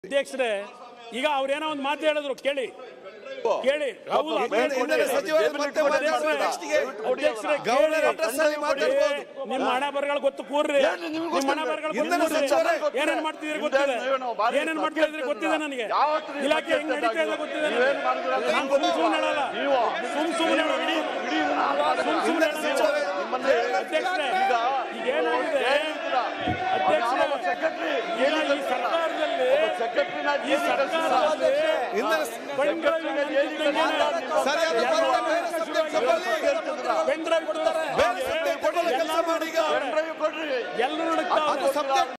ಅಧ್ಯಕ್ಷರೇ ಈಗ ಅವ್ರೇನೋ ಒಂದು ಮಾತು ಹೇಳಿದ್ರು ಕೇಳಿ ಕೇಳಿ ಹೌದು, ಹಿಂದಿನ- ಹಿಂದಿನ ಸಚಿವರು ಮತ್ತೆ ಅಧ್ಯಕ್ಷರೇ, next ಗೆ ಅಧ್ಯಕ್ಷರೇ, ಗೌರವ ಕೇಳಿ. address ಅಲ್ಲಿ ಮಾತಾಡ್ಬೋದು. ಏ, ನಿಮ್ಮ ಹಣ ಬರಗಳು ಗೊತ್ತು ಕೂರ್ರಿ ಏನು ನಿಮ್ಗೆ ನಿಮ್ಮ ಹಣ ಗೊತ್ತಿದೆ? ಬರಗಳು ಹಿಂದಿನ ಗೊತ್ತು ಸಚಿವರೇ ಕೂರ್ರಿ. ಏನೇನ್ ಮಾಡ್ತಿದ್ದೀರಿ ಗೊತ್ತಿದೆ ಏನೇನ್ ಮಾಡ್ತಾ ಇದ್ರಿ ಗೊತ್ತಿದೆ ನನಗೆ ಯಾವತ್ತು ನೀವು ಇಲಾಖೆ ಹೆಂಗ್ ನಡೀತಾ ಇದೆ ಗೊತ್ತಿದೆ ನನಗೆ. ನೀವೇನ್ ಮಾಡಿದ್ರಿ ಅಂತ ನಾನು ಸುಮ್ ಸುಮ್ಮನೆ ಹೇಳಲ್ಲ ನೀವು ಸುಮ್ ಸುಮ್ಮನೆ ಇಡೀ ಇಡೀ ಇದನ್ನ ಸುಮ್ ಸುಮ್ಮನೆ ಹೇಳಲ್ಲ. ನಿಮ್ಮನ್ನೇ ಅಧ್ಯಕ್ಷರೇ, ಈಗ ಈಗ ಏನಾಗಿದೆ ಹೇಳಿದ್ದೀರಾ. ಅಧ್ಯಕ್ಷರೇ, ಒಬ್ಬ ಸೆಕ್ರೆಟರಿ ಈಗ ಈ ಸರ್ಕಾರದಲ್ಲಿ ಸೆಕ್ರೆಟರಿನ ಈ ಸರ್ಕಾರದಲ್ಲಿ ಹಿಂದಿನ ಪೆನ್ಗಳು ಸರಿಯಾದ ಪರಿಣಾಮ ಸಬ್ಜೆಕ್ಟ್ ಪೆನ್ ಡ್ರೈವ್ ಕೊಡ್ತಾರೆ ಬೇರೆ ಸಬ್ಜೆಕ್ಟ್ ತಗೊಳ್ಳೋ ಕೆಲಸ ಮಾಡಿ ಈಗ ಎಲ್ಲರೂ ನಡುಕ್ತಾ ಅದು ಸಬ್ಜೆಕ್ಟ್